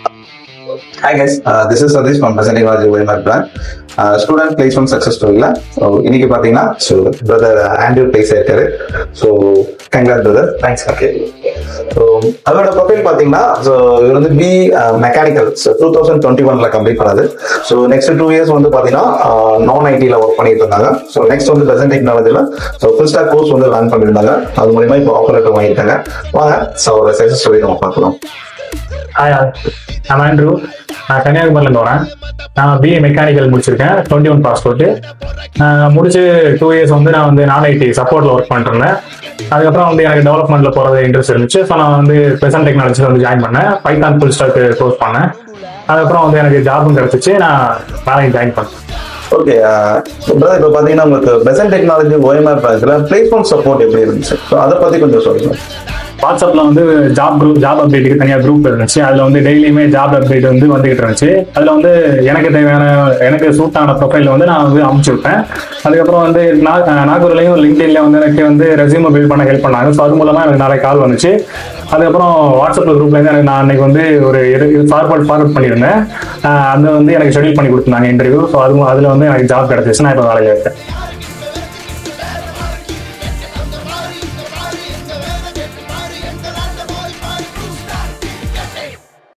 Hi guys, uh, this is Sadish from Presenting Technology OMR brand. Uh, student placement success storyல so இன்னைக்கு பார்த்தீங்கன்னா so brother Andrew placed ஆயிருக்காரு so congrats brother thanks okay so அதோட profile பார்த்தீங்கன்னா so இவர் வந்து B mechanical so two thousand twenty ஒன்ல complete பண்ணது ஸோ நெக்ஸ்ட் டூ இயர்ஸ் வந்து பார்த்தீங்கன்னா நான் ஐடியில் ஒர்க் பண்ணிட்டு இருந்தாங்க ஸோ நெக்ஸ்ட் வந்து பிரசன்ட் டெக்னாலஜியில் ஸோ ஃபுல் ஸ்டாக் கோர்ஸ் வந்து ரன் பண்ணியிருந்தாங்க அது மூலியமா இப்போ ஆஃபர் லெட்டர் வாங்கியிருக்காங்க வாங்க ஸோ அவரோட சக்ஸஸ் ஸ்டோரி நம்ம பார்க்கலாம் ஹாய் நான் ஆண்ட்ரூ நான் கன்னியாகுமரியிலேருந்து வரேன் நான் பிஏ மெக்கானிக்கல் முடிச்சிருக்கேன் டுவெண்ட்டி ஒன் பாஸ்போர்ட்டு முடிச்சு டூ இயர்ஸ் வந்து நான் வந்து நான் ஐடி சப்போர்ட்டில் ஒர்க் பண்ணிருந்தேன் அதுக்கப்புறம் வந்து எனக்கு டெவலப்மெண்ட்டில் போகிறது இன்ட்ரெஸ்ட் இருந்துச்சு ஸோ நான் வந்து ப்ரெசன்ட் டெக்னாலஜியில் வந்து ஜாயின் பண்ணேன் பைத்தான் ஃபுல் ஸ்டாக் கோர்ஸ் பண்ணேன் அதுக்கப்புறம் வந்து எனக்கு ஜாபும் கிடச்சிச்சு நான் வேலைக்கு ஜாயின் பண்ணேன் ஓகே பிரதர் இப்போ பார்த்தீங்கன்னா உங்களுக்கு பிரசன்ட் டெக்னாலஜி ஓஎம்ஆர் பிரான்ச்சில் பிளேஸ்மெண்ட் சப்போர்ட் எப்படி இருந்துச்சு ஸோ அதை பற்றி கொஞ்சம் சொல்லுங்க வாட்ஸ்அப்ல வந்து ஜாப் குரூப் ஜாப் அப்டேட்டுக்கு தனியாக குரூப் இருந்துச்சு அதுல வந்து டெய்லியுமே ஜாப் அப்டேட் வந்து வந்துகிட்டு இருந்துச்சு அதுல வந்து எனக்கு தேவையான எனக்கு சூட் ஆன ப்ரொஃபைல் வந்து நான் வந்து அமுச்சு விட்டேன் அதுக்கப்புறம் வந்து நா- நாகூர்லயும் லிங்க்டின்ல வந்து எனக்கு வந்து ரெசியூம் பில்ட் பண்ண ஹெல்ப் பண்ணாங்க ஸோ அது மூலமா எனக்கு நிறைய கால் வந்துச்சு அதுக்கப்புறம் வாட்ஸ்அப்ல குரூப்ல இருந்து எனக்கு நான் அன்னைக்கு வந்து ஒரு ஃபார்வர்ட் ஃபார்வர்ட் பண்ணியிருந்தேன் ஆஹ் அது வந்து எனக்கு ஷெடியூல் பண்ணி கொடுத்துருந்தாங்க இன்டர்வியூ ஸோ அது அதுல வந்து எனக்கு ஜாப் கிடைச்சிச்சு நான் இப்போ வேலையில் இருக்கேன்